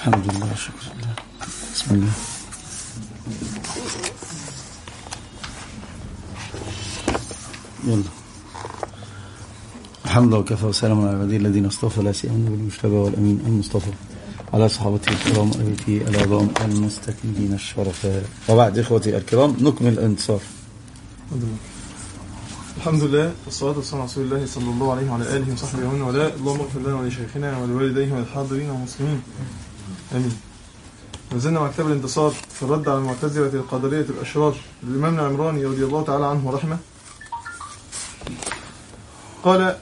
الحمد لله شكرا لله بسم الله يلا الحمد لله وكفى وسلام على عبادي الذين اصطفى لا سيما بالمجتبى والامين المصطفى على صحابته الكرام وابيته العظام المستكملين الشرفاء وبعد اخوتي الكرام نكمل الانتصار الحمد لله والصلاة والسلام على رسول الله صلى الله عليه وعلى آله وصحبه ومن والاه اللهم اغفر لنا ولشيخنا ولوالديه وللحاضرين والمسلمين آمين ما زلنا مع كتاب الانتصار في الرد على المعتزلة القدرية الأشرار للإمام العمراني رضي الله تعالى عنه ورحمه قال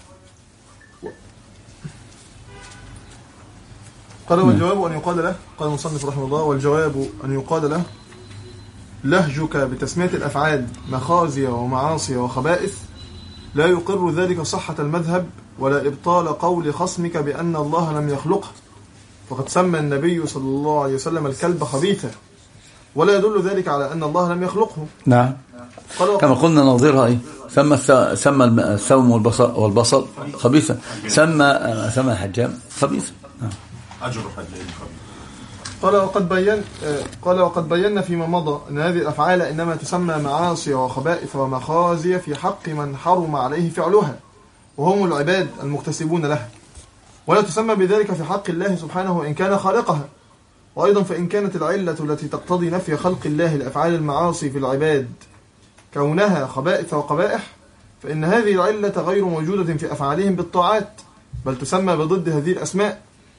قال والجواب أن يقال له قال المصنف رحمه الله والجواب أن يقال له لهجك بتسمية الأفعال مخازي ومعاصي وخبائث لا يقر ذلك صحة المذهب ولا إبطال قول خصمك بأن الله لم يخلقه فقد سمى النبي صلى الله عليه وسلم الكلب خبيثا ولا يدل ذلك على أن الله لم يخلقه نعم قال كما قلنا نظيرها ايه سمى الث- سمى الم- الثوم والبصل والبصل خبيثا سمى سمى الحجام خبيثا نعم. أجر حجين خبيث قال وقد بين آه، قال وقد بينا فيما مضى ان هذه الافعال انما تسمى معاصي وخبائث ومخازي في حق من حرم عليه فعلها وهم العباد المكتسبون لها ولا تسمى بذلك في حق الله سبحانه وان كان خالقها وايضا فان كانت العله التي تقتضي نفي خلق الله لافعال المعاصي في العباد كونها خبائث وقبائح فان هذه العله غير موجوده في افعالهم بالطاعات بل تسمى بضد هذه الاسماء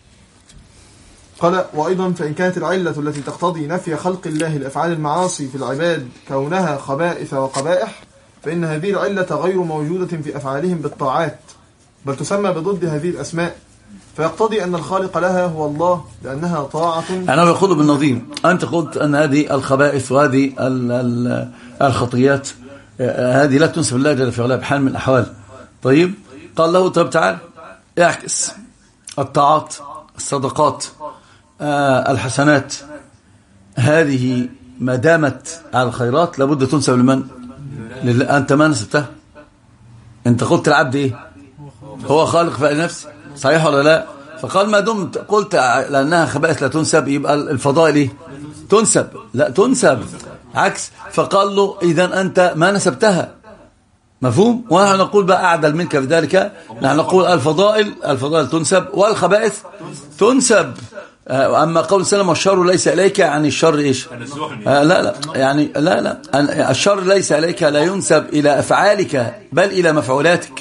قال وأيضا فإن كانت العلة التي تقتضي نفي خلق الله لأفعال المعاصي في العباد كونها خبائث وقبائح فإن هذه العلة غير موجودة في أفعالهم بالطاعات بل تسمى بضد هذه الأسماء فيقتضي أن الخالق لها هو الله لأنها طاعة أنا يقول بالنظير أنت قلت أن هذه الخبائث وهذه ال- ال- الخطيات آه، هذه لا تنسب الله جل في علاه بحال من الأحوال طيب قال له طيب تعال اعكس الطاعات الصدقات آه، الحسنات هذه ما دامت على الخيرات لابد تنسب لمن لله أنت ما نسبتها أنت قلت العبد إيه هو خالق فلنفسه صحيح ولا لا فقال ما دمت قلت لأنها خبائث لا تنسب يبقى الفضائل إيه؟ تنسب لا تنسب عكس فقال له إذا أنت ما نسبتها مفهوم ونحن نقول بقى أعدل منك في ذلك نحن نقول الفضائل الفضائل تنسب والخبائث تنسب آه، أما قول سلم الشر ليس إليك يعني الشر إيش آه لا لا يعني لا لا أن- الشر ليس إليك لا ينسب إلى أفعالك بل إلى مفعولاتك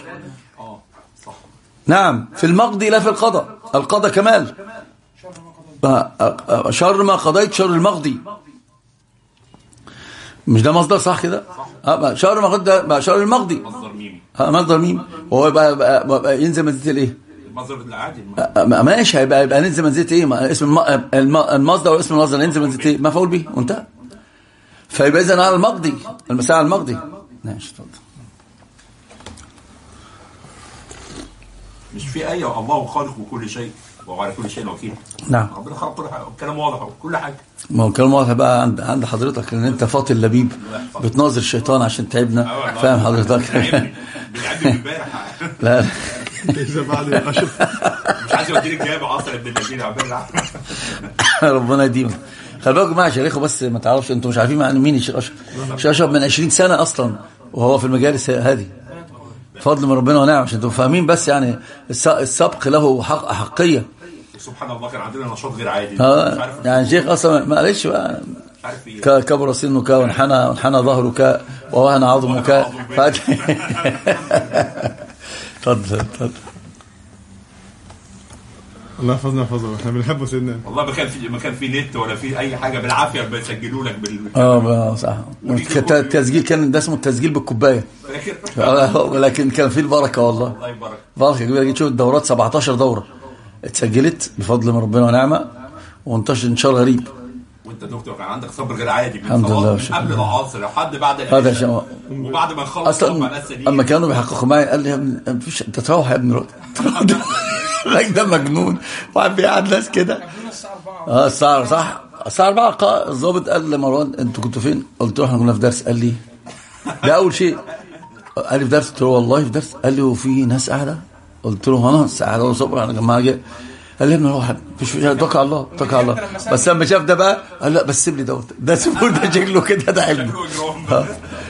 نعم في المقضي لا في القضاء القضاء كمال ب- أ- شر ما قضيت شر المقضي مش ده مصدر صح كده آه، بقى شر ما قضيت ده بقى شر المقضي مصدر ميمي آه، مصدر ميم وهو يبقى, يبقى, يبقى ينزل منزله الايه المصدر العادي آه، ما- ماشي هيبقى يبقى ننزل منزله ايه ما اسم الم- الم- المصدر واسم المصدر ينزل منزله ايه مفعول به وانتهى فيبقى اذا على المقضي المساء على المقضي ماشي اتفضل مش في آية الله خالق كل شيء وهو على كل شيء وكيل نعم ربنا خلق كل حاجة الكلام واضح أهو، كل حاجة ما هو الكلام واضح بقى عند عند حضرتك ان انت فاطل لبيب بتناظر الشيطان عشان تعبنا والله. فاهم حضرتك بيلعبني بيلعبني امبارح لا إذا بعد الأشرف مش عايز يوديني الجامع أصلا ابن الذين عمال يلعب ربنا يديمك خلي بالكم مع شيخه بس ما تعرفش انتوا مش عارفين معنى مين الشيخ اشرف الشيخ اشرف من 20 سنه اصلا وهو في المجالس هذه فضل من ربنا ونعم عشان تبقوا فاهمين بس يعني الس- السبق له حق احقيه سبحان الله كان عندنا نشاط غير عادي مش اه عارف يعني شيخ اصلا معلش بقى مش عارف ايه ك- كبر سنك وانحنى وانحنى ظهرك ووهن عظمك فأت- اتفضل اتفضل الله يحفظنا يحفظه احنا بنحبه سيدنا والله ما كان في ما كان في نت ولا في اي حاجه بالعافيه بيسجلوا لك بال اه بقى صح الت- التسجيل كان ده اسمه التسجيل بالكوبايه فاكر آه، لكن كان فيه البركه والله الله يبارك بركه كبيره جدا شوف الدورات 17 دوره اتسجلت بفضل من ربنا ونعمه وانتشر انتشار غريب وانت دكتور كان عندك صبر غير عادي من الحمد صلاة- لله من والشكر قبل لله. العصر لحد بعد هذا العشاء شيء وبعد ما نخلص طبعا اصلا لسه اما كانوا بيحققوا معي قال لي يا ابني مفيش انت تروح يا ابني الراجل ده مجنون وقاعد بيقعد ناس كده اه الساعه صح الساعه 4 قا- الضابط قال لمروان انتوا كنتوا فين؟ قلت له احنا كنا في درس قال لي ده اول شيء قال لي في درس قلت له والله في درس قال لي وفي ناس قاعده قلت له انا قاعده صبر انا جماعه جاي قال قال لي يا ابني روح مش توكل على الله توكل على الله بس لما شاف ده بقى قال لا بس سيب لي دوت ده سيبه ده شكله كده ده حلو ها.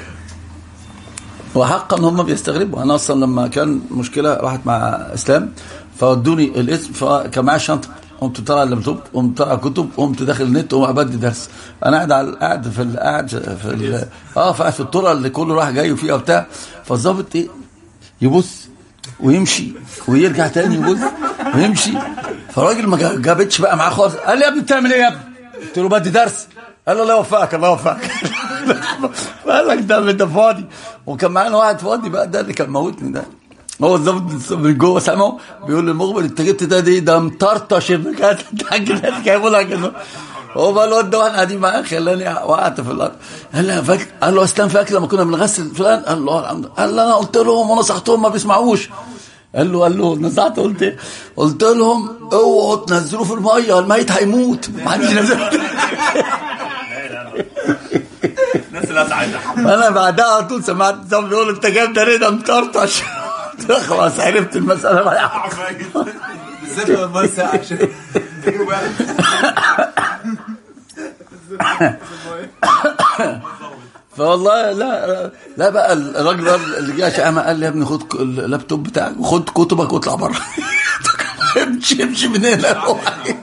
وحقا هم بيستغربوا انا اصلا لما كان مشكله راحت مع اسلام فودوني الاسم فكان معايا شنطه قمت طالع اللابتوب قمت طالع كتب قمت داخل النت وقمت بدي درس انا قاعد على قاعد في ال- قاعد في ال- اه قاعد في الطرق اللي كله راح جاي وفيها وبتاع فالظابط ايه يبص ويمشي ويرجع تاني يبص ويمشي فالراجل ما جا- جابتش بقى معاه خالص قال لي يا ابني بتعمل ايه يا ابني؟ قلت له بدي درس قال له الله يوفقك الله يوفقك قال لك ده ده فاضي وكان معانا واحد فاضي بقى ده اللي كان موتني ده هو الظابط من جوه سامعه بيقول للمخبر انت جبت ده دي ده مطرطش ابن كده انت كده جايبه لك كده هو بقى الواد ده واحنا قاعدين معاه خلاني وقعت في الارض قال لي فاكر قال له اسلام فاكر لما كنا بنغسل فلان قال له الحمد لله قال له انا قلت لهم ونصحتهم ما بيسمعوش قال له قال له نصحت قلت ايه؟ قلت لهم اوعوا تنزلوه في الميه الميت هيموت ما حدش ينزل الناس اللي اسعد انا بعدها على طول سمعت صاحبي بيقول انت جايب ده ليه ده مطرطش قلت له خلاص عرفت المساله بقى بالذات لما الماء ساقع عشان تجيبوا بقى فوالله لا لا بقى الراجل ده اللي جه شقامه قال لي يا ابني خد ك- اللابتوب بتاعك وخد كتبك واطلع بره امشي امشي من هنا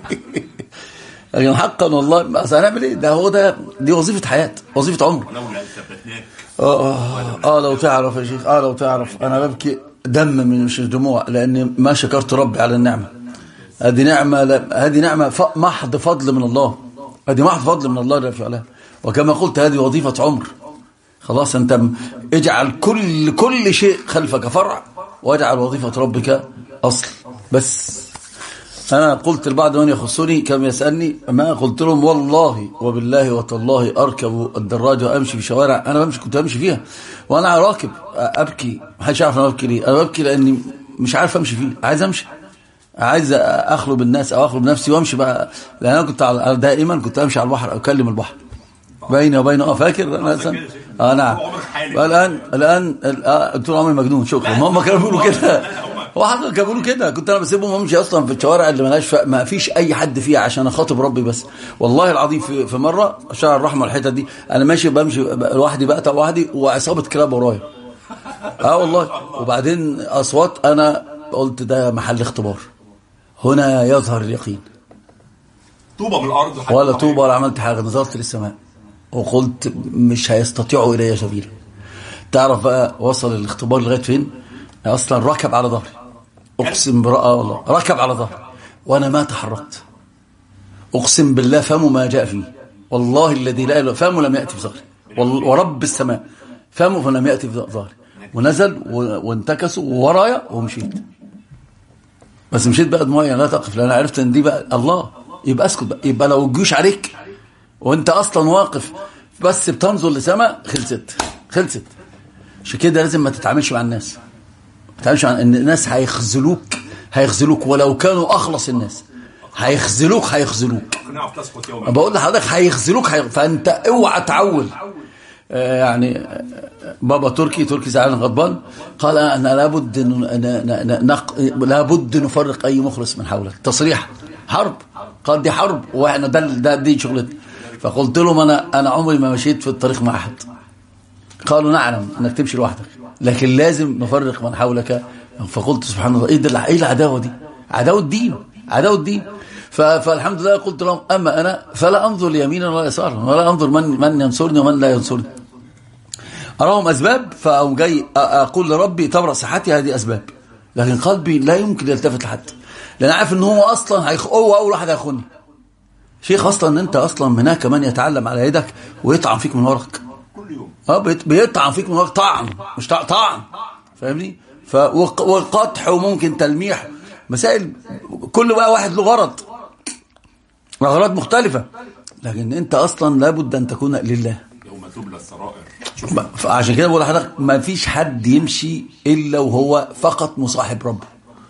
لكن حقا والله بس هنعمل ايه ده هو ده دي وظيفه حياه وظيفه عمر ولولا ثبتناك اه اه اه لو تعرف يا شيخ اه لو تعرف انا ببكي دم من مش دموع لاني ما شكرت ربي على النعمه هذه نعمه لا- هذه نعمه ف- محض فضل من الله هذه محض فضل من الله جل في علاه وكما قلت هذه وظيفه عمر خلاص انت م- اجعل كل كل شيء خلفك فرع واجعل وظيفه ربك اصل بس أنا قلت لبعض من يخصني كم يسألني ما قلت لهم والله وبالله وتالله أركب الدراجة وأمشي في شوارع أنا بمشي كنت أمشي فيها وأنا راكب أبكي ما حدش يعرف أنا ببكي ليه أنا ببكي لأني مش عارف أمشي فيه عايز أمشي عايز أخلو بالناس أو أخلو بنفسي وأمشي بقى لأن أنا كنت على دائما كنت أمشي على البحر أو أكلم البحر بيني وبينه اه فاكر انا أصلاً- اه نعم الان الان آه، طول عمري مجنون شكرا ما هم كانوا بيقولوا كده هو حصل كانوا بيقولوا كده كنت انا بسيبهم امشي اصلا في الشوارع اللي ملهاش ف... ما فيش اي حد فيها عشان اخاطب ربي بس والله العظيم في, في مره شارع الرحمه الحته دي انا ماشي بمشي لوحدي بقى لوحدي وعصابه كلاب ورايا اه والله وبعدين اصوات انا قلت ده محل اختبار هنا يظهر اليقين طوبه بالارض وحاجة ولا طبيعية. طوبى ولا عملت حاجة نظرت للسماء وقلت مش هيستطيعوا إلي سبيلا تعرف بقى وصل الاختبار لغاية فين أصلا ركب على ظهري أقسم برأى والله ركب على ظهري وأنا ما تحركت أقسم بالله فمه ما جاء فيه والله الذي لا إله فمه لم يأتي في ظهري وال- ورب السماء فمه فلم يأتي في ظهري ونزل و- وانتكسوا ورايا ومشيت بس مشيت بقى دموعي لا تقف لان عرفت ان دي بقى الله يبقى اسكت بقى يبقى لو الجيوش عليك وانت اصلا واقف بس بتنظر لسماء خلصت خلصت عشان كده لازم ما تتعاملش مع الناس ما تتعاملش مع ان الناس هيخذلوك هيخذلوك ولو كانوا اخلص الناس هيخذلوك هيخذلوك نعرف تسقط يوما بقول لحضرتك هيخذلوك هي... فانت اوعى تعول آه، يعني آه، بابا تركي تركي زعلان غضبان قال انا لابد ن... ن... ن... نق... لابد نفرق اي مخلص من حولك تصريح حرب قال دي حرب واحنا ده ده دي شغلتنا فقلت لهم انا انا عمري ما مشيت في الطريق مع احد قالوا نعلم انك تمشي لوحدك لكن لازم نفرق من حولك فقلت سبحان الله ايه ده ايه العداوه دي عداوه الدين عداوه الدين ف- فالحمد لله قلت لهم اما انا فلا انظر يمينا ولا يسارا ولا انظر من من ينصرني ومن لا ينصرني اراهم اسباب فاقوم جاي أ- اقول لربي تبرأ صحتي هذه اسباب لكن قلبي لا يمكن يلتفت لحد لان عارف ان هو اصلا هيخ... هو اول واحد هيخوني شيخ اصلا ان انت اصلا من هناك من يتعلم على يدك ويطعن فيك من وراك كل يوم اه بيت- بيطعن فيك من وراك طعن مش طع- طعن فاهمني ف وق- وقدح وممكن تلميح مسائل كل بقى واحد له غرض اغراض مختلفه لكن انت اصلا لابد ان تكون لله يوم تبلى السرائر شوف ب- فعشان كده بقول لحضرتك ما فيش حد يمشي الا وهو فقط مصاحب ربه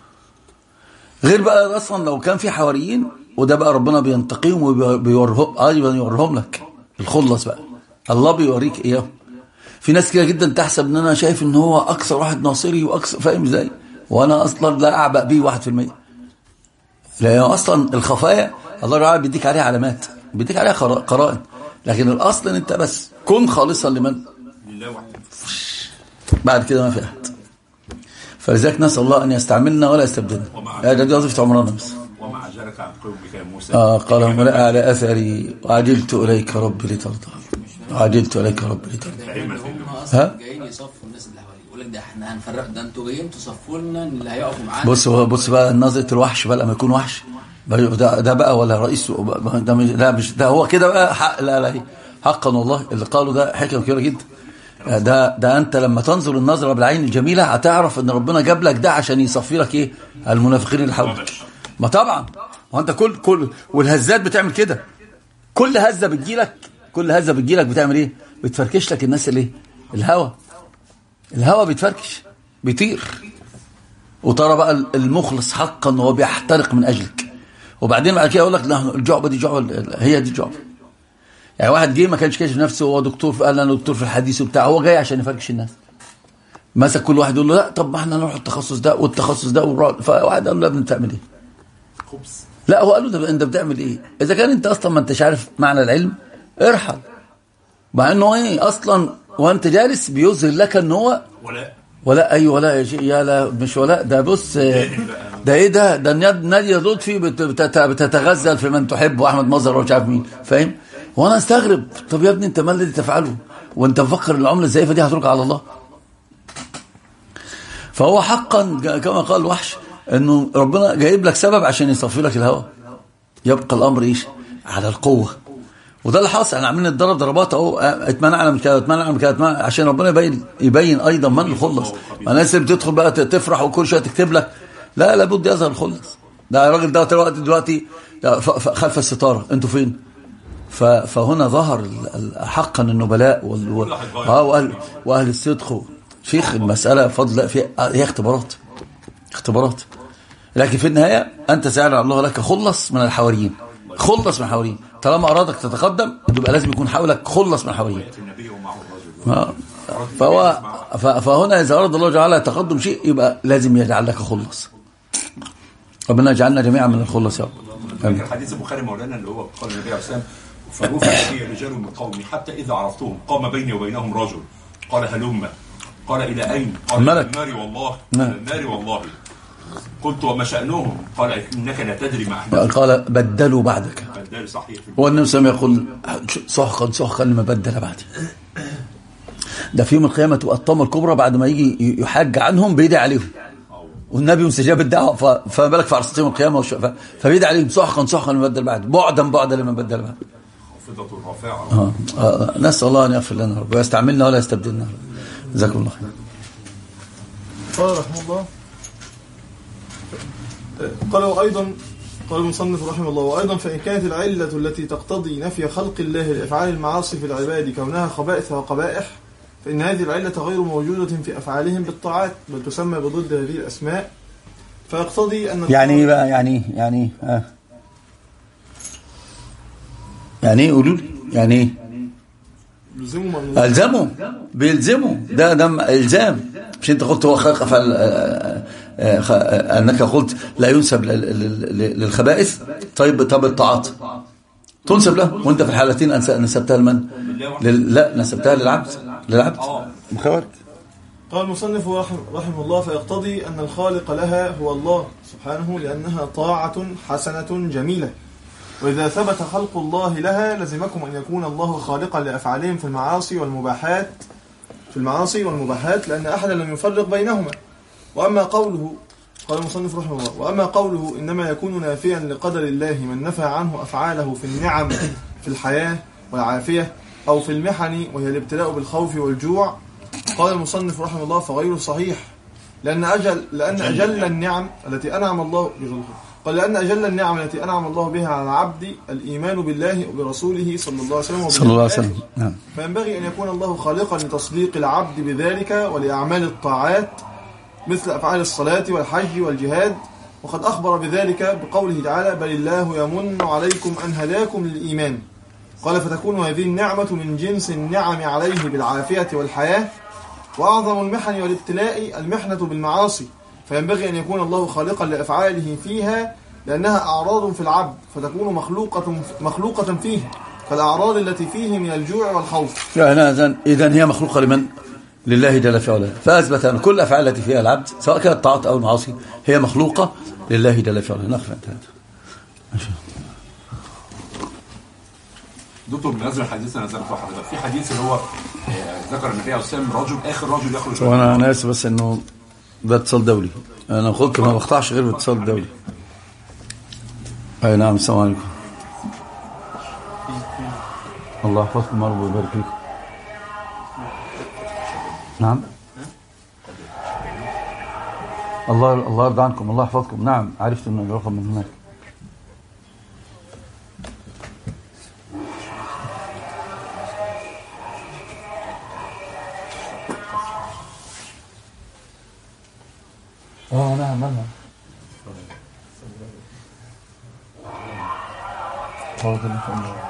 غير بقى اصلا لو كان في حواريين وده بقى ربنا بينتقيهم وبيوريهم ايضا يوريهم لك الخلص بقى الله بيوريك اياهم في ناس كده جدا تحسب ان انا شايف ان هو اكثر واحد ناصري واكثر فاهم ازاي وانا اصلا لا اعبأ بيه واحد في المية لأن أصلا الخفايا الله تعالى بيديك عليها علامات بيديك عليها قرا- قرائن لكن الأصل إن أنت بس كن خالصا لمن لله وحده بعد كده ما في أحد فلذلك نسأل الله أن يستعملنا ولا يستبدلنا هذا دي وظيفة عمرنا بس ومع ذلك عن قومك يا موسى آه قال هم لا على أثري وعجلت إليك ربي لترضى عجلت إليك ربي لترضى فاهمة هم ها؟ اصلا جايين يصفوا الناس اللي حواليه يقول لك ده احنا هنفرق ده انتوا جايين تصفوا لنا اللي هيقفوا معانا بص هو بص بقى نظرة الوحش بقى لما يكون وحش ده, ده بقى ولا رئيس ده مش ده مش ده هو كده بقى حق لا لا حقا والله اللي قالوا ده حكمة كبيرة جدا ده ده انت لما تنظر النظرة بالعين الجميلة هتعرف ان ربنا جاب لك ده عشان يصفي لك ايه المنافقين اللي حولك ما طبعا ما انت كل كل والهزات بتعمل كده كل هزة بتجيلك كل هزة بتجيلك بتعمل ايه بتفركش لك الناس اللي ايه الهوى الهوى بيتفركش بيطير وترى بقى المخلص حقا وهو بيحترق من اجلك وبعدين بعد كده يقول لك لا الجعبه دي جعبه هي دي الجعبه يعني واحد جه ما كانش كاشف نفسه هو دكتور في قال انا دكتور في الحديث وبتاع هو جاي عشان يفركش الناس مسك كل واحد يقول له لا طب ما احنا نروح التخصص ده والتخصص ده والرا- فواحد قال له يا ابني بتعمل ايه؟ خبز لا هو قال له ده انت بتعمل ايه؟ اذا كان انت اصلا ما انتش عارف معنى العلم ارحل مع انه ايه اصلا وانت جالس بيظهر لك ان هو ولا ولا اي ولا يا شيء يا لا مش ولا ده بص آه، ده ايه ده ده الناد- ناديه لطفي بت- بتت- بتتغزل في من تحب واحمد مظهر ومش عارف مين فاهم وانا استغرب طب يا ابني انت ما الذي تفعله وانت مفكر العمله الزائفه دي هترجع على الله فهو حقا ج- كما قال الوحش انه ربنا جايب لك سبب عشان يصفي لك الهوى يبقى الامر ايش على القوه وده اللي حاصل احنا عاملين نتدرب ضربات اهو اه، اتمنعنا من كده اتمنعنا من كده اتمنع عشان ربنا يبين يبين ايضا من الخلص ما الناس اللي بتدخل بقى ت- تفرح وكل شويه تكتب لك لا لابد يظهر الخلص ده الراجل ده دلوقتي دلوقتي ف- ف- خلف الستاره انتوا فين؟ ف- فهنا ظهر ال- ال- حقا النبلاء وال- وال- اه واهل واهل الصدق و- شيخ المساله فضل في هي اختبارات اختبارات لكن في النهايه انت سأل الله لك خلص من الحواريين خلص من الحواريين طالما ارادك تتقدم يبقى لازم يكون حولك خلص من الحواريين النبي ومعه الرجل آه. فهو ف- فهنا اذا اراد الله تعالى تقدم شيء يبقى لازم يجعل لك خلص ربنا يجعلنا جميعا من الخلص يا رب آمين. فاكر حديث البخاري مولانا اللي هو قال النبي عليه الصلاه والسلام فرفع بي رجال من قومي حتى اذا عرفتهم قام بيني وبينهم رجل قال هلم قال الى اين؟ قال الملك. الى النار والله نعم. الى النار والله قلت وما شانهم؟ قال انك لا تدري ما احدث قال بدلوا بعدك بدال صحيح في هو النبي صلى الله عليه وسلم يقول سحقا سحقا لما بدل بعدي ده في يوم القيامة تبقى الطامة الكبرى بعد ما يجي يحج عنهم بيدعي عليهم والنبي مستجاب الدعوة ف- فما بالك في عرصة يوم القيامة وش- ف- فبيدعي عليهم سحقا سحقا لما بدل بعد بعدا بعدا لما بدل بعد خفضة الرافعة آه. آه. نسأل الله أن يغفر لنا رب ويستعملنا ولا يستبدلنا جزاكم الله خير قال رحمه الله قال وأيضا قال المصنف رحمه الله وأيضا فإن كانت العلة التي تقتضي نفي خلق الله لأفعال المعاصي في العباد كونها خبائث وقبائح فإن هذه العلة غير موجودة في أفعالهم بالطاعات بل تسمى بضد هذه الأسماء فيقتضي أن يعني ايه بقى يعني إيه؟ يعني إيه؟ آه. يعني ايه قولوا لي يعني ايه يلزموا من الزموا بيلزموا ده ده الزام مش انت قلت هو خلق فعل آه، آه، خ- آه، انك قلت لا ينسب لل- لل- للخبائث طيب طب الطاعات تنسب له وانت في الحالتين أنس- نسبتها لمن لل... لا نسبتها للعبد للعبد مخاورك قال المصنف رحم رحمه الله فيقتضي أن الخالق لها هو الله سبحانه لأنها طاعة حسنة جميلة وإذا ثبت خلق الله لها لزمكم أن يكون الله خالقا لأفعالهم في المعاصي والمباحات في المعاصي والمباحات لأن أحدا لم يفرق بينهما وأما قوله قال المصنف رحمه الله وأما قوله إنما يكون نافيا لقدر الله من نفى عنه أفعاله في النعم في الحياة والعافية أو في المحن وهي الابتلاء بالخوف والجوع قال المصنف رحمه الله فغير صحيح لأن أجل لأن أجل النعم التي أنعم الله قال لأن أجل النعم التي أنعم الله بها على العبد الإيمان بالله وبرسوله صلى الله عليه وسلم صلى الله عليه وبالآخر. وسلم نعم فينبغي أن يكون الله خالقا لتصديق العبد بذلك ولأعمال الطاعات مثل أفعال الصلاة والحج والجهاد وقد أخبر بذلك بقوله تعالى بل الله يمن عليكم أن هداكم للإيمان قال فتكون هذه النعمة من جنس النعم عليه بالعافية والحياة وأعظم المحن والابتلاء المحنة بالمعاصي فينبغي أن يكون الله خالقا لأفعاله فيها لأنها أعراض في العبد فتكون مخلوقة مخلوقة فيه كالأعراض التي فيه من الجوع والخوف يعني إذن إذن هي مخلوقة لمن؟ لله جل في علاه فأثبت أن كل الأفعال التي فيها العبد سواء كانت طاعات أو المعاصي هي مخلوقة لله جل في علاه نقف انتهت دكتور بمناسبه الحديث انا ذكرته حضرتك في حديث اللي هو آه، ذكر النبي عليه الصلاه والسلام رجل اخر رجل يخرج من وانا النار. انا اسف بس انه ده اتصال دولي انا قلت ما بقطعش غير باتصال دولي اي نعم السلام عليكم الله يحفظكم يا رب ويبارك فيكم نعم الله الله يرضى عنكم الله يحفظكم نعم عرفت ان الرقم من هناك اه نعم نعم حاضر ان شاء الله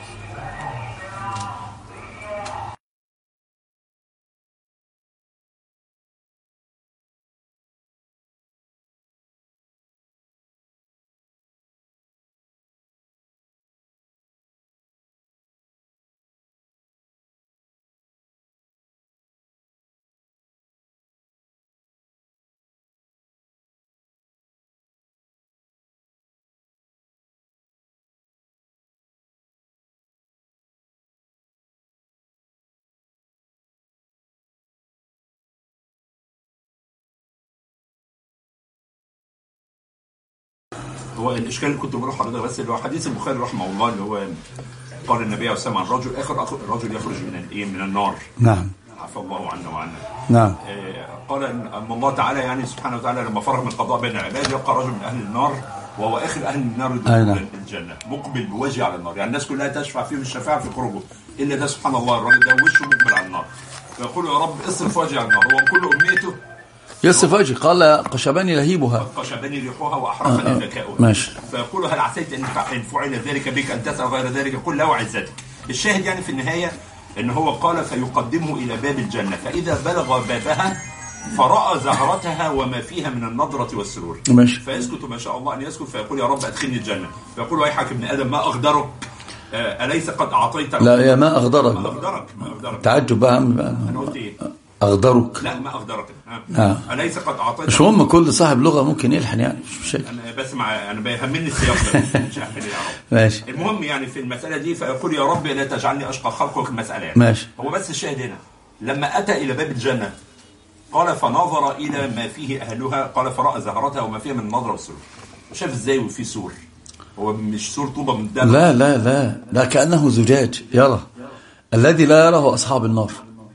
هو الاشكال اللي كنت بقوله لحضرتك بس اللي هو حديث البخاري رحمه الله اللي هو قال النبي عليه الصلاه والسلام عن رجل اخر أخ- رجل يخرج من الايه من النار نعم عفى الله عنا وعنا نعم آه، قال ان أن الله تعالى يعني سبحانه وتعالى لما فرغ من القضاء بين العباد يبقى رجل من اهل النار وهو اخر اهل النار أي دخولا نعم. الجنه مقبل بوجهه على النار يعني الناس كلها تشفع فيه الشفاعه في خروجه الا ده سبحان الله الراجل ده وشه مقبل على النار فيقول يا رب اصرف وجهي على النار هو كل امنيته يصف وجهي قال قشبني لهيبها قشبني ريحها واحرقني ذكاؤها ماشي فيقول هل عسيت ان فع- إن فعل ذلك بك ان تسال غير ذلك قل لا وعزتك الشاهد يعني في النهايه ان هو قال فيقدمه الى باب الجنه فاذا بلغ بابها فراى زهرتها وما فيها من النضره والسرور ماشي فيسكت ما شاء الله ان يسكت فيقول يا رب ادخلني الجنه فيقول ويحك ابن ادم ما اغدرك آه، اليس قد اعطيت لا يا ما اغدرك ما بقى. اغدرك ما اغدرك تعجب بقى عم بقى. انا قلت ايه اغدرك لا ما اغدرك آه. آه. اليس قد اعطيت مش مهم كل صاحب لغة ممكن يلحن يعني مش مشاكل انا بسمع انا بيهمني السياق ده مش عارف ليه يا رب ماشي المهم يعني في المسألة دي فيقول يا رب لا تجعلني أشقى خلقك المسألة يعني. ماشي. هو بس الشاهد هنا لما أتى إلى باب الجنة قال فنظر إلى ما فيه أهلها قال فرأى زهرتها وما فيها من النظرة والسرور شاف إزاي وفي سور هو مش سور طوبة من الدم لا لا لا لا كأنه زجاج يرى الذي لا يراه أصحاب النار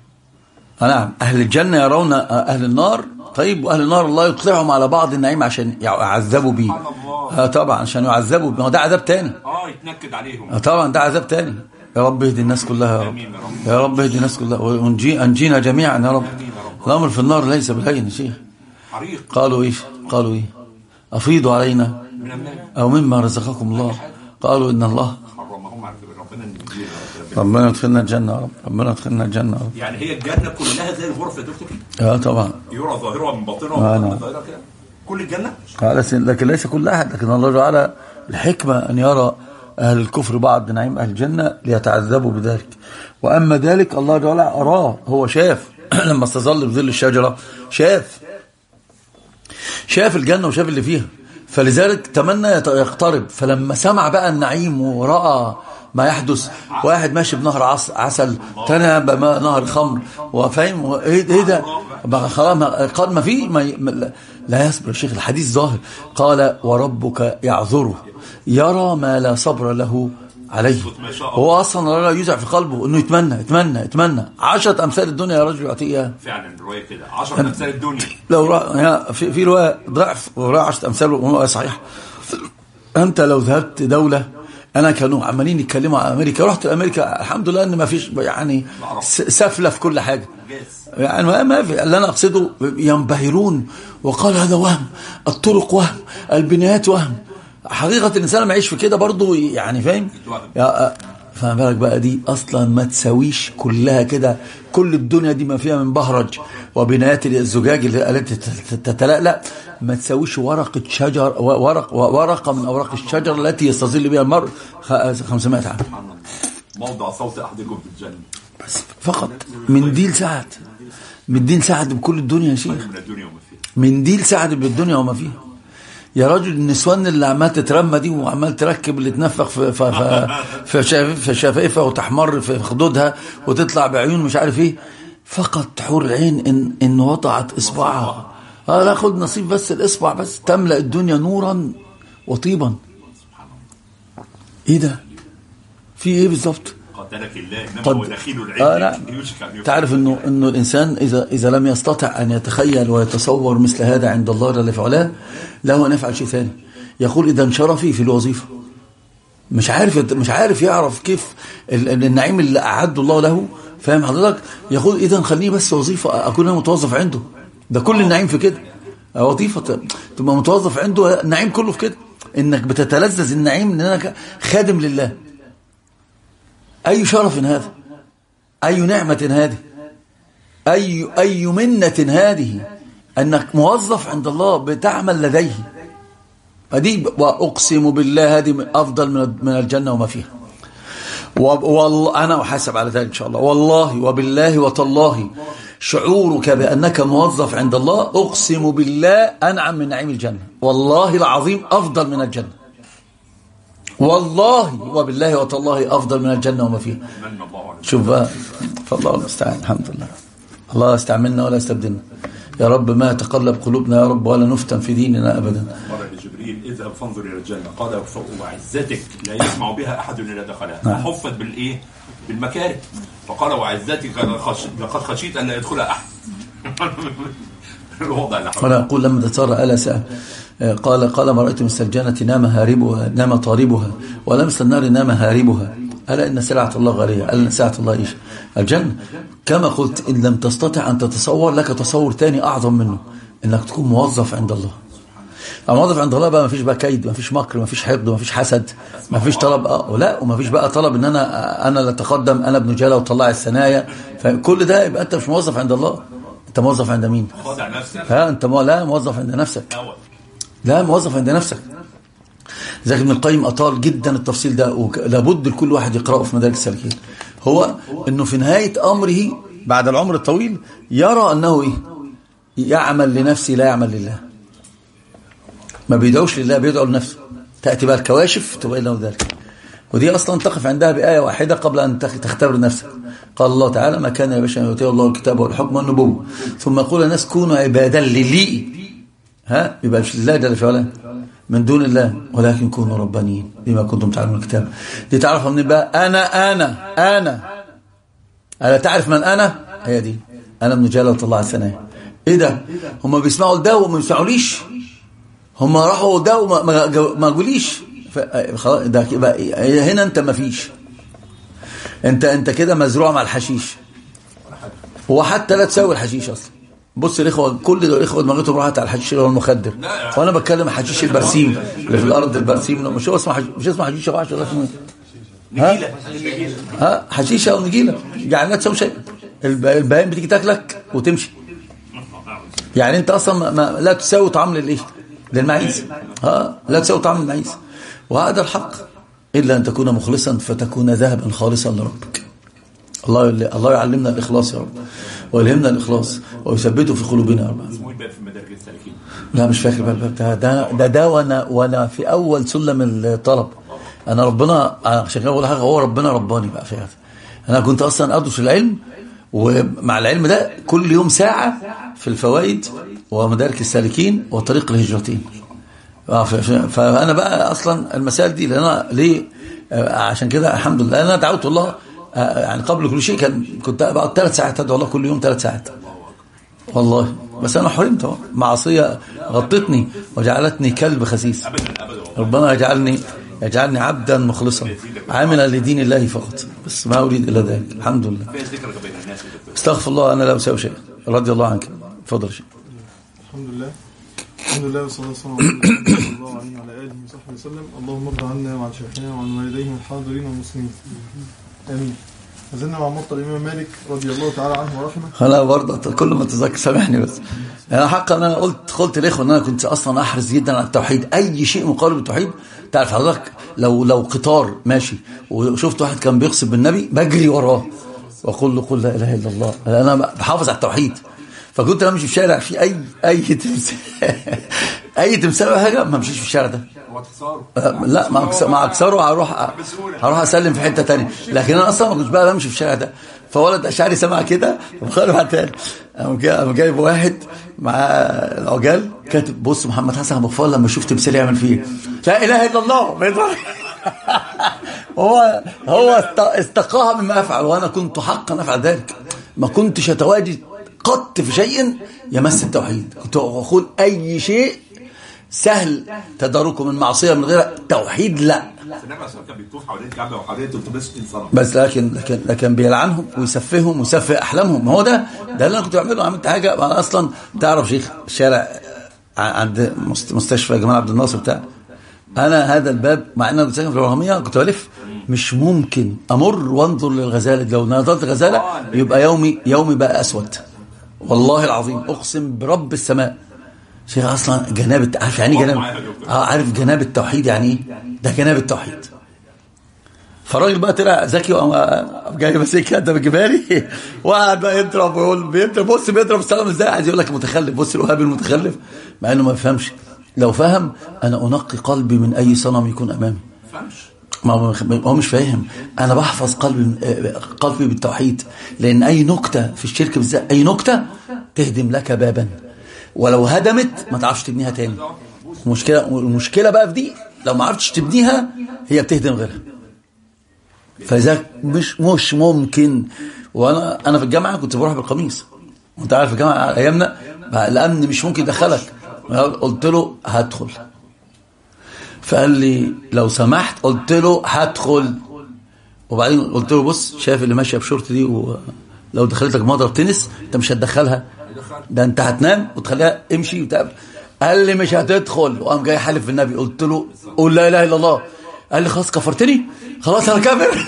آه نعم أهل الجنة يرون أهل النار طيب وأهل النار الله يطلعهم على بعض النعيم عشان يعذبوا به سبحان الله. آه طبعا عشان يعذبوا به ما هو ده عذاب تاني آه يتنكد عليهم آه طبعا ده عذاب تاني يا رب اهدي الناس كلها يا رب آمين يا رب. يا رب اهدي الناس كلها وانجي انجينا جميعا يا رب آمين يا رب. الأمر في النار ليس بالهين يا شيخ حريق قالوا إيش قالوا إيه أفيضوا علينا من الماء أو مما رزقكم الله قالوا إن الله حرمهم على ربنا النجيل ربنا يدخلنا الجنة يا رب ربنا يدخلنا الجنة يا رب يعني هي الجنة كلها زي الغرفة يا دكتور اه طبعا يرى ظاهرها من باطنها آه، ومن نعم. ظاهرها كده كل الجنة قال سن- لكن ليس كل أحد لكن الله جعل الحكمة أن يرى أهل الكفر بعض نعيم أهل الجنة ليتعذبوا بذلك وأما ذلك الله جعل أراه هو شاف لما استظل بظل الشجرة شاف شاف الجنة وشاف اللي فيها فلذلك تمنى يت- يقترب فلما سمع بقى النعيم ورأى ما يحدث واحد ماشي بنهر عس- عسل تاني بماء نهر خمر وفاهم و- ايه ايه ده بقى خلاص ما- قال ما في ما ي- ما- لا- لا يصبر الشيخ الحديث ظاهر قال وربك يعذره يرى ما لا صبر له عليه ما شاء الله. هو اصلا لا يزع في قلبه انه يتمنى يتمنى يتمنى عشرة امثال الدنيا يا رجل يعطيه اياها فعلا الرواية كده 10 أمثال الدنيا لو رأى يا في في رواية ضعف ورواية عشرة أمثال ورواية صحيحة أنت لو ذهبت دولة أنا كانوا عمالين يتكلموا عن أمريكا رحت أمريكا الحمد لله إن ما فيش يعني س- سفلة في كل حاجة جاز يعني ما- ما في اللي أنا أقصده ينبهرون وقال هذا وهم الطرق وهم البنايات وهم حقيقة الإنسان لما يعيش في كده برضه يعني فاهم يتوهم. يا- فما بالك بقى دي اصلا ما تساويش كلها كده كل الدنيا دي ما فيها من بهرج وبنايات الزجاج اللي التي تتلألأ ما تساويش ورقة شجر ورق ورقة من اوراق الشجر التي يستظل بها المرء خ- 500 عام موضع صوت احدكم في الجنه بس فقط من دي لسعد من دي لسعد بكل الدنيا يا شيخ من الدنيا وما فيها من دي لسعد بالدنيا وما فيها يا راجل النسوان اللي عمال تترمى دي وعمال تركب اللي تنفخ في في في, في, شاف- في شفايفها وتحمر في خدودها وتطلع بعيون مش عارف ايه فقط حور العين ان ان وضعت اصبعها اه لا خد نصيب بس الاصبع بس تملا الدنيا نورا وطيبا ايه ده في ايه بالظبط قاتلك الله انما قد- هو دخيل العلم آه لا. يوشك ان يفعل. تعرف انه انه الانسان اذا اذا لم يستطع ان يتخيل ويتصور مثل هذا عند الله جل في علاه له ان يفعل شيء ثاني يقول اذا شرفي في الوظيفه مش عارف مش عارف يعرف كيف ال- ال- النعيم اللي اعده الله له فاهم حضرتك يقول اذا خليه بس وظيفه اكون انا متوظف عنده ده كل النعيم في كده وظيفه ت- تبقى متوظف عنده النعيم كله في كده انك بتتلذذ النعيم ان انا خادم لله اي شرف هذا أي نعمة هذه أي, أي منة هذه أنك موظف عند الله بتعمل لديه فدي وأقسم بالله هذه أفضل من من الجنة وما فيها والله أنا أحاسب على ذلك إن شاء الله والله وبالله وتالله شعورك بأنك موظف عند الله أقسم بالله أنعم من نعيم الجنة والله العظيم أفضل من الجنة والله وبالله وتالله أفضل من الجنة وما فيها من الله عليه شوف بقى فالله المستعان الحمد لله الله يستعملنا ولا يستبدلنا يا رب ما تقلب قلوبنا يا رب ولا نفتن في ديننا أبدا قال لجبريل اذهب فانظر الى الجنه قال وعزتك لا يسمع بها احد الا دخلها نعم. وحفت بالايه بالمكاره فقال وعزتك لقد خش- لقد خشيت ان لا يدخلها احد الوضع اللي حواليه. ولا يقول لما تتسرى ألا سأل قال قال ما رأيت مثل الجنة نام هاربها نام طالبها ولا مثل النار نام هاربها ألا إن سلعة الله غالية ألا إن سلعة الله إيش الجنة كما قلت إن لم تستطع أن تتصور لك تصور تاني أعظم منه إنك تكون موظف عند الله الموظف عند الله بقى ما فيش بقى كيد ما فيش مكر ما فيش حقد ما فيش حسد ما فيش طلب اه ولا وما فيش بقى طلب ان انا انا اللي اتقدم انا ابن جاله وطلع الثنايا فكل ده يبقى انت مش موظف عند الله انت موظف عند مين خاضع نفسك ها انت مو لا موظف عند نفسك أول. لا موظف عند نفسك زي ابن القيم اطال جدا التفصيل ده ولابد لكل واحد يقراه في مدارك السالكين هو انه في نهايه امره بعد العمر الطويل يرى انه ايه يعمل لنفسه لا يعمل لله ما بيدعوش لله بيدعو لنفسه تاتي بقى الكواشف تبين له ذلك ودي اصلا تقف عندها بايه واحده قبل ان تخ- تختبر نفسك قال الله تعالى ما كان يا باشا ان يؤتيه الله الكتاب والحكم والنبوه ثم يقول الناس كونوا عبادا لي ها يبقى مش لله جل في علاه من دون الله ولكن كونوا ربانيين بما كنتم تعلمون الكتاب دي تعرف من بقى انا انا انا الا تعرف من انا هي دي انا ابن جلاله الله عليه الثنايا ايه ده هم بيسمعوا ده وما بيسمعوليش هم راحوا ده وما ما جو- ما قوليش ف- خلاص ده بقى هنا انت ما فيش انت انت كده مزروع مع الحشيش وحتى لا تساوي الحشيش اصلا بص الاخوه كل دول الاخوه دماغتهم راحت على الحشيش اللي هو المخدر وانا بتكلم حشيش البرسيم اللي في الارض البرسيم لا، مش هو اسمه حش... مش اسمه حشيش وحش ولا اسمه إيه؟ ها ها حشيشه او نجيله يعني لا تساوي شيء الب- البهائم بتيجي تاكلك وتمشي يعني انت اصلا ما ما لا تساوي طعام للايه للمعيز ها لا تساوي طعام للمعيز وهذا الحق الا ان تكون مخلصا فتكون ذهبا خالصا لربك الله الله يعلمنا الاخلاص يا رب ويلهمنا الاخلاص ويثبته في قلوبنا يا رب اسمه ايه بقى في مدارك السالكين لا مش فاكر بقى الباب ده ده ده, ده وانا وانا في اول سلم الطلب انا ربنا عشان كده بقول حاجه هو ربنا رباني بقى في هذا انا كنت اصلا ادرس العلم ومع العلم ده كل يوم ساعه في الفوائد ومدارك السالكين وطريق الهجرتين آه، ف- ف- فانا بقى اصلا المسائل دي لان انا ليه آه، عشان كده الحمد لله انا دعوت الله آه، يعني قبل كل شيء كان كنت بقعد ثلاث ساعات ادعو الله كل يوم ثلاث ساعات والله بس انا حرمت أهو. معصيه غطتني وجعلتني كلب خسيس ابدا ابدا والله ربنا يجعلني يجعلني عبدا مخلصا عاملا لدين الله فقط بس ما اريد الا ذلك الحمد لله فيها ذكرك بين الناس وذكر. استغفر الله انا لا اسوي شيء رضي الله عنك تفضل شيء الحمد لله الحمد لله والصلاة والسلام على رسول الله صلى الله عليه وعلى آله وصحبه وسلم اللهم ارض عنا وعن شيخنا وعن والديه والحاضرين والمسلمين آمين ما زلنا مع موطأ الإمام مالك رضي الله تعالى عنه ورحمه انا برضه كل ما تذكر سامحني بس انا حقا انا قلت قلت للاخوه ان انا كنت اصلا احرص جدا على التوحيد اي شيء مقارب بالتوحيد تعرف حضرتك لو لو قطار ماشي وشفت واحد كان بيقصد بالنبي بجري وراه واقول له قل لا اله الا الله انا بحافظ على التوحيد فكنت انا امشي في شارع في اي اي تمثال اي تمثال ولا حاجه ما امشيش في الشارع ده هو تخساره أه، لا مع أكس- مع اكسره هروح هروح اسلم في حته تانية لكن انا اصلا ما كنتش بقى بمشي في الشارع ده فولد اشعري سمع كده وخد واحد تاني قام جاي- قام جايب واحد مع العجال كاتب بص محمد حسن ابو غفار لما يشوف تمثال يعمل فيه إيه؟ لا اله الا الله بيضرب. هو هو است- استقاها مما افعل وانا كنت حقا افعل ذلك ما كنتش اتواجد قط في شيء يمس التوحيد كنت اقول اي شيء سهل تداركه من معصيه من غير توحيد لا النبي عليه الصلاه والسلام كان بيطوف حوالين الكعبه وحوالين 360 سنه بس لكن لكن لكن بيلعنهم ويسفههم ويسفه احلامهم ما هو ده ده اللي انا كنت بعمله عملت حاجه انا اصلا تعرف شيخ الشارع ع- عند مست- مستشفى جمال عبد الناصر بتاع انا هذا الباب مع ان انا كنت ساكن في الوهميه كنت بلف مش ممكن امر وانظر للغزاله لو نظرت غزاله يبقى يومي يومي بقى اسود والله العظيم اقسم برب السماء شيخ اصلا جناب عارف يعني إيه جناب اه عارف جناب التوحيد يعني ايه ده جناب التوحيد فالراجل بقى طلع ذكي وقام جاي ماسكها ده بجبالي وقعد بقى يضرب ويقول بيضرب بص بيضرب السلام ازاي عايز يقول لك متخلف بص الوهابي المتخلف مع انه ما يفهمش لو فهم انا انقي قلبي من اي صنم يكون امامي فهمش ما هو هو مش فاهم انا بحفظ قلبي من آه، قلبي بالتوحيد لان اي نكته في الشرك بالذات اي نكته تهدم لك بابا ولو هدمت ما تعرفش تبنيها تاني المشكله والمشكله بقى في دي لو ما عرفتش تبنيها هي بتهدم غيرها فلذلك مش مش ممكن وانا انا في الجامعه كنت بروح بالقميص وانت عارف الجامعه على ايامنا بقى الامن مش ممكن يدخلك قلت له هدخل فقال لي لو سمحت قلت له هدخل وبعدين قلت له بص شايف اللي ماشيه بشورت دي ولو دخلتك مضرب تنس انت مش هتدخلها ده انت هتنام وتخليها امشي وتقابل قال لي مش هتدخل وقام جاي حالف بالنبي قلت له قول لا اله الا الله قال لي خلاص كفرتني خلاص انا كافر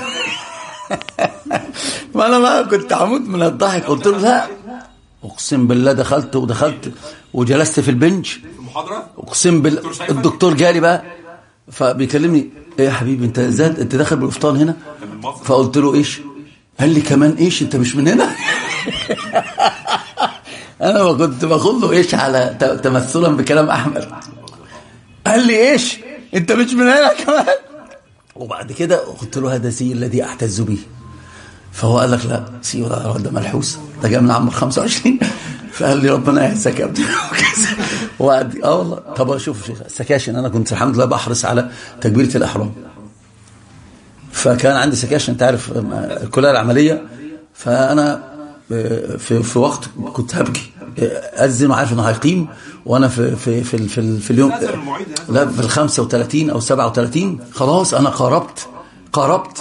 ما انا بقى كنت هموت من الضحك قلت له لا اقسم بالله دخلت ودخلت وجلست في البنج في المحاضره اقسم بالله الدكتور شايفك؟ الدكتور جالي بقى فبيكلمني ايه يا حبيبي انت ازاي انت داخل بالقفطان هنا من مصر. فقلت له ايش قال لي كمان ايش انت مش من هنا انا ما كنت بقول له ايش على ت- تمثلا بكلام احمد قال لي ايش انت مش من هنا كمان وبعد كده قلت له هذا سي الذي اعتز به فهو قال لك لا سي ولا ده ملحوس ده جاي من عمر 25 فقال لي ربنا يعزك يا ابني وكذا. وقعد اه والله طب اشوف شيخ سكاشن انا كنت الحمد لله بحرص على تكبيره الاحرام فكان عندي سكاشن انت عارف الكليه العمليه فانا في في وقت كنت هبكي اذن وعارف انه هيقيم وانا في في في في, في اليوم لازم المواعيد لازم. لا في ال 35 او 37 خلاص انا قاربت قاربت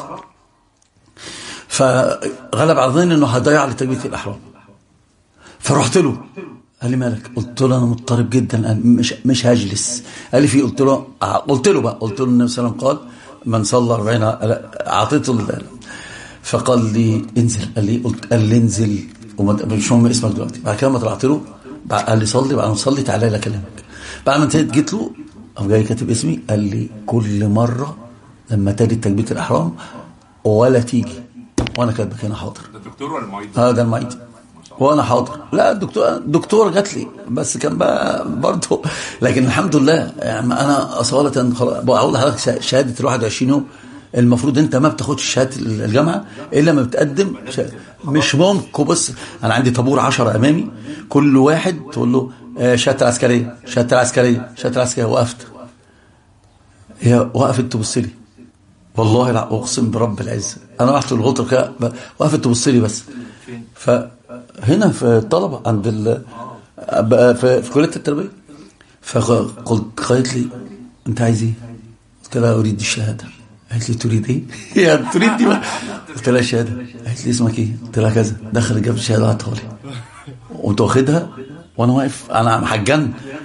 فغلب على ظني انه هيضيع لي تكبيره الاحرام فرحت له قال لي مالك قلت له انا مضطرب جدا الآن مش مش هجلس قال لي في قلت له قلت له بقى قلت له النبي صلى الله عليه وسلم قال من صلى 40 اعطيته ال- فقال لي انزل قال لي قلت قال لي انزل وما- مش مهم اسمك دلوقتي بعد كده ما طلعت له بعد- قال لي صلي بعد ما تصلي تعالى لي اكلمك بعد ما انتهيت جيت له قام جاي كاتب اسمي قال لي كل مره لما تجي تكبيره الاحرام ولا تيجي وانا كاتبك هنا حاضر ده الدكتور ولا المعيد هذا المعيد وانا حاضر لا الدكتور دكتور جات لي بس كان بقى برضه لكن الحمد لله يعني انا اصاله خلاص بقول لحضرتك شهاده ال 21 يوم المفروض انت ما بتاخدش شهاده الجامعه الا لما بتقدم شهادة. مش ممكن بص انا عندي طابور 10 امامي كل واحد تقول له آه، شهاده العسكريه شهاده العسكريه شهاده العسكريه وقفت هي وقفت تبص لي والله لا اقسم برب العزه انا رحت الغلطه كده ب- وقفت تبص لي بس فهنا في الطلبه عند ال بقى في, في كليه التربيه فقلت قالت لي انت عايز ايه؟ قلت لها اريد الشهاده قالت لي تريد ايه؟ يا تريد دي بقى. قلت لها الشهاده قالت لي اسمك ايه؟ قلت لها كذا دخل جاب الشهاده هاتها لي قمت واخدها وانا واقف انا محجن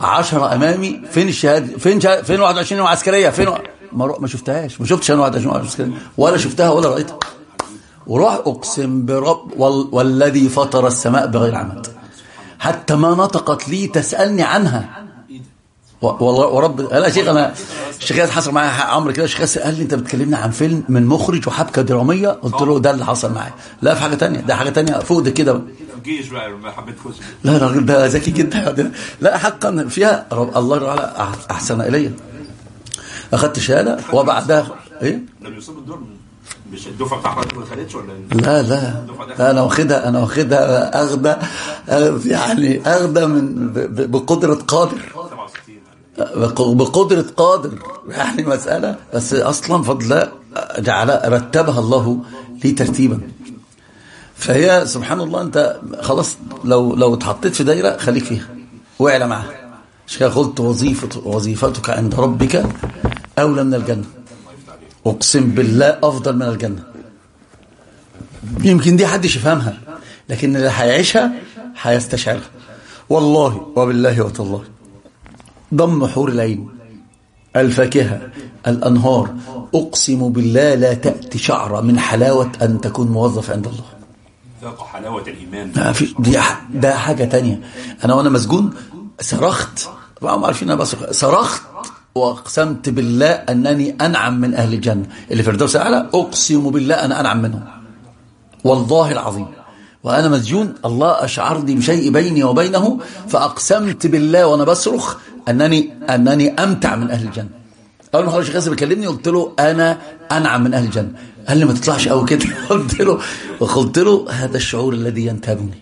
عشرة امامي فين الشهاده فين شهادة فين 21 عسكريه فين و... ما, رو- ما شفتهاش ما شفتش انا 21 عسكريه ولا شفتها ولا رايتها وروح اقسم برب وال... والذي فطر السماء بغير عمد حتى ما نطقت لي تسالني عنها و- والله ورب لا يا شيخ انا الشيخ ياسر حصل معايا عمرو كده الشيخ ياسر قال لي انت بتكلمنا عن فيلم من مخرج وحبكه دراميه قلت له ده اللي حصل معايا لا في حاجه تانية ده حاجه تانية فوق ده كده في الجيش بقى ما حبيت تخش لا الراجل ده ذكي جدا لا حقا فيها رب الله تعالى أح- احسن الي اخذت شهاده وبعدها ايه لم يصيب الدور مش الدفعه بتاع حضرتك ما خدتش ولا إيه؟ لا لا لا انا واخدها انا واخدها اخده أخذ- يعني اخده من ب- ب- بقدره قادر 67 بق- بقدرة قادر يعني مسألة بس أصلا فضل الله جعل رتبها الله لي ترتيبا فهي سبحان الله أنت خلاص لو لو اتحطيت في دايرة خليك فيها واعلى معها مش كده قلت وظيفة وظيفتك عند ربك أولى من الجنة أقسم بالله أفضل من الجنة يمكن دي حدش يفهمها لكن اللي هيعيشها هيستشعرها والله وبالله وتالله ضم حور العين الفاكهة الأنهار أقسم بالله لا تأتي شعرة من حلاوة أن تكون موظف عند الله ذاق حلاوه الايمان ما في دي ح- ده حاجة تانية أنا وأنا مسجون صرخت طبعا هم عارفين أنا بصرخ صرخت وأقسمت بالله أنني أنعم من أهل الجنة اللي في الفردوس الأعلى أقسم بالله أنا أنعم منهم والله العظيم وأنا مسجون الله أشعرني بشيء بيني وبينه فأقسمت بالله وأنا بصرخ أنني أنني أمتع من أهل الجنة أول ما خرج الشيخ ياسر بيكلمني قلت له أنا أنعم من أهل الجنة قال لي ما تطلعش قوي كده قلت له وقلت له هذا الشعور الذي ينتابني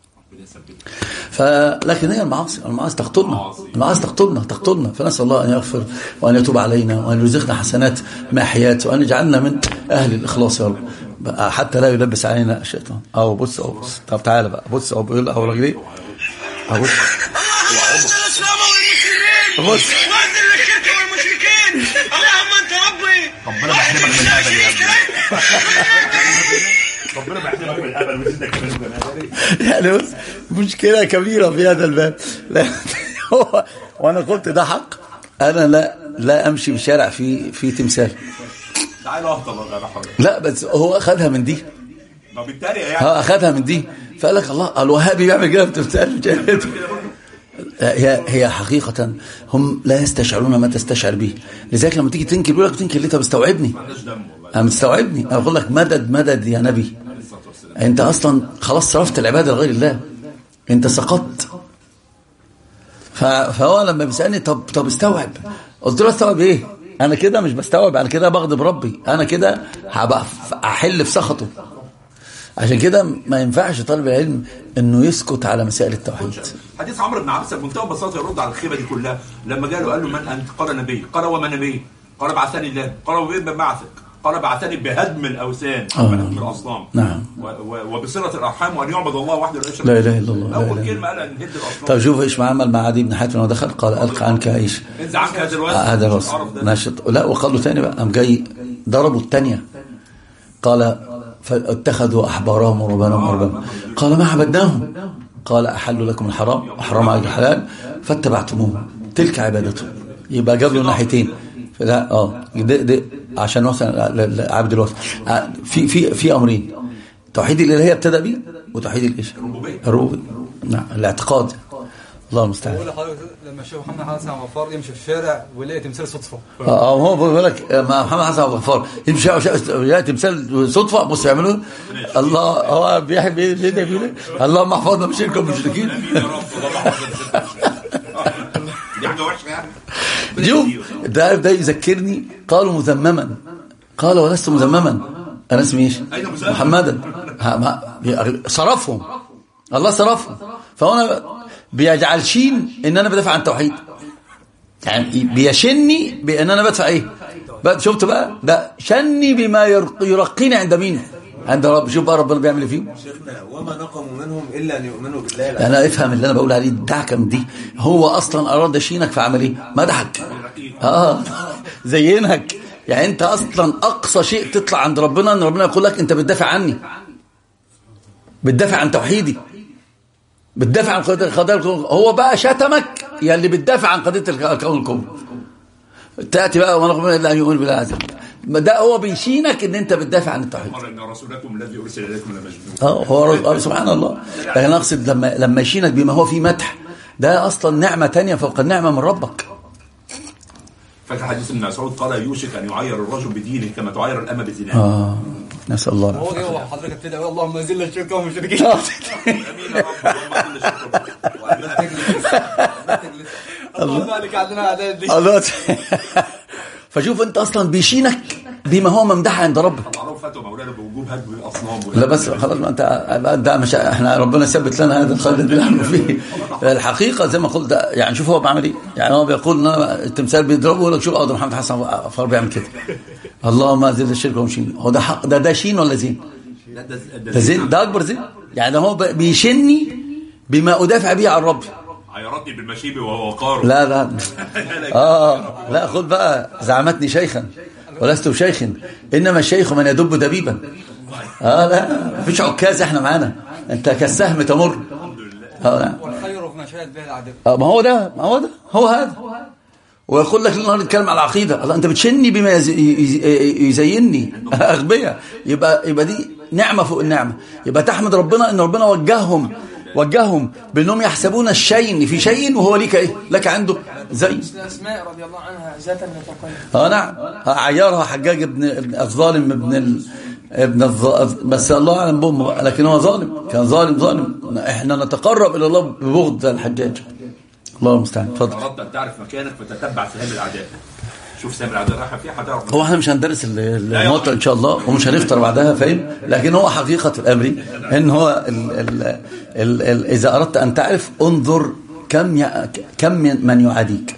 فلكن هي المعاصي المعاصي تقتلنا المعاصي تقتلنا تقتلنا فنسأل الله أن يغفر وأن يتوب علينا وأن يرزقنا حسنات ماحيات وأن يجعلنا من أهل الإخلاص يا رب بقى حتى لا يلبس علينا الشيطان أو بص أو بص طب تعالى بقى بص أو بيقول أو رجلي أو بص الاسلام والمسلمين بص واذل الشرك والمشركين اللهم انت ربي ربنا بيحرمك من الهبل يا ابني ربنا بيحرمك من الهبل ويزيدك كمان وكمان. يعني بص مشكلة كبيرة في هذا الباب لا هو وأنا قلت ده حق أنا لا لا أمشي في الشارع في في تمثال تعالى اهطل يا رحمة لا بس هو أخذها من دي ما بالتالي يعني ها أخذها من دي فقال لك الله الوهابي بيعمل كده في تمثال مجاهد هي هي حقيقة هم لا يستشعرون ما تستشعر به لذلك لما تيجي تنكر يقول لك تنكر ليه طب استوعبني أنا مستوعبني أنا أقول لك مدد مدد يا نبي أنت أصلا خلاص صرفت العبادة لغير الله أنت سقطت ف- فهو لما بيسألني طب طب استوعب قلت له استوعب ايه انا كده مش بستوعب انا كده بغضب ربي انا كده هبقى ف- احل في سخطه عشان كده ما ينفعش طالب العلم انه يسكت على مسائل التوحيد حديث عمرو بن عبس بمنتهى البساطه يرد على الخيبه دي كلها لما جاله قال له من انت؟ قال نبي قال وما نبي؟ قال بعثني الله قال وبما بعثك؟ قال بعثني بهدم الاوثان آه. وهدم الاصنام نعم. و- و- وبصله الارحام وان يعبد الله وحده لا يشرك لا به. إله إلا الله، لا إله اول إلا كلمه قال ان نهد الاصنام طب شوف ايش ما عمل مع عدي بن حاتم لما دخل قال القى عنك عيش انزع عنك هذا الوزن هذا مش بس القرف ده. ناشط لا وقال له ثاني بقى قام جاي ضربوا الثانيه قال فاتخذوا احبارهم ورهبانهم اربابا قال ما عبدناهم قال احل لكم الحرام وحرام عليكم الحلال فاتبعتموه تلك عبادته يبقى جاب له ناحيتين لا اه ده ده عشان مثلا عبد الوثن آه، في في في امرين توحيد الالهيه ابتدى بيه وتوحيد الايش الربوبيه نعم الاعتقاد الله المستعان بقول لحضرتك لما الشيخ محمد حسن عبد الغفار يمشي في الشارع ويلاقي تمثال صدفه اه هو بيقول لك مع محمد حسن ابو غفار يمشي يا تمثال صدفه بص يعملوا الله هو بيحب بيدعي بيقول إيه؟ اللهم احفظنا من شرك المشركين امين يا رب اللهم احفظنا دي حاجه وحشه يعني شوف ده ده يذكرني قالوا مذمما قال ولست مذمما انا اسمي ايش أين مذمم؟ محمدا ها- ما- صرفهم الله صرفهم فهنا بيجعل شين ان انا بدافع عن التوحيد يعني بيشني بان انا بدفع ايه بقى شفت بقى ده شني بما يرق- يرقيني عند مين عند رب شوف بقى ربنا بيعمل ايه فيهم شيخنا وما نقموا منهم الا ان يؤمنوا بالله العزيز انا افهم اللي انا بقول عليه دعك من دي هو اصلا اراد يشينك فعمل ايه مدحك اه زينك يعني انت اصلا اقصى شيء تطلع عند ربنا ان ربنا يقول لك انت بتدافع عني بتدافع عن توحيدي بتدافع عن قضايا قضايا الكون. هو بقى شتمك يا اللي بتدافع عن قضيه الكون الكبرى تاتي بقى وما نقم الا ان يؤمن بالله عز وجل ده هو بيشينك ان انت بتدافع عن التوحيد قال ان رسولكم الذي ارسل اليكم لمجنون اه هو رز- آه، سبحان الله لكن أنا اقصد لما لما يشينك بما هو فيه مدح ده اصلا نعمه تانية فوق النعمه من ربك فاكر حديث ابن مسعود قال يوشك ان يعير الرجل بدينه كما تعير الامه بزناها اه نسال الله هو العافيه جه حضرتك بتدعي اللهم ذل الشرك والمشركين امين يا رب اللهم كل شكر وعمال تجلس عمال تجلس اللهم مالك عندنا اعداد دي الله فشوف انت اصلا بيشينك بما هو ممدح عند ربك معروف فتوى مولانا بوجوب هدم الاصنام لا بس خلاص ما انت ده مش احنا ربنا ثبت لنا هذا الخير اللي نحن فيه الحقيقه زي ما قلت يعني شوف هو بيعمل ايه يعني هو بيقول ان انا التمثال بيضربه يقول لك شوف اه ده محمد حسن فار بيعمل كده اللهم اذل الشرك ومشين هو ده حق ده ده شين ولا زين؟ لا ده ده زين ده اكبر زين يعني ده هو بيشني بما ادافع به عن ربي عيرتني بالمشيب وهو وقار لا لا اه لا خد بقى زعمتني شيخا ولست بشيخ انما الشيخ من يدب دبيبا اه لا مفيش عكاز احنا معانا انت كالسهم تمر اه لا والخير في مشاهد به العدو آه ما هو ده ما هو ده هو هذا ويقول لك النهارده نتكلم على العقيده الله انت بتشني بما يز- يز- يزينني اغبياء يبقى يبقى دي نعمه فوق النعمه يبقى تحمد ربنا ان ربنا وجههم وجههم بانهم يحسبون الشيء في شيء وهو ليك ايه لك عنده زي اسماء رضي الله عنها ذات النطاقين اه نعم عيارها حجاج ابن ابن الظالم ابن ال... ابن الظ... بس الله اعلم بامه بقى، لكن هو ظالم كان ظالم ظالم احنا نتقرب الى الله ببغض الحجاج الله المستعان اتفضل اردت ان تعرف مكانك فتتبع سهام الاعداء شوف سهام الاعداء رايحه فين هتعرف هو احنا مش هندرس ال- ال- الموطأ ان شاء الله ومش هنفطر بعدها فاهم لكن هو حقيقة الامر ان هو ال ال ال ال اذا اردت ان تعرف انظر كم ي... كم من من يعاديك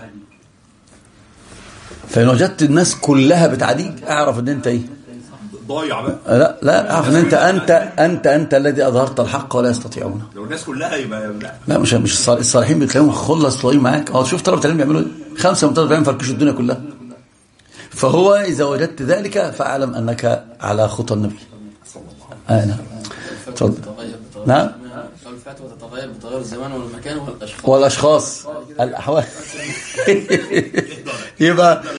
فان وجدت الناس كلها بتعاديك اعرف ان انت ايه ضايع بقى لا لا اعرف ان انت انت انت انت الذي اظهرت الحق ولا يستطيعونه لو الناس كلها يبقى لا لا مش مش الصالح- الصالحين بتلاقيهم خلص طالعين معاك اه شوف طلبه العلم بيعملوا ايه خمسه من طلبه العلم فركشوا الدنيا كلها فهو اذا وجدت ذلك فاعلم انك على خطى النبي آه نعم اتفضل تتغير بتغير نعم. الفتوى تتغير بتغير الزمان والمكان والاشخاص والاشخاص الاحوال يبقى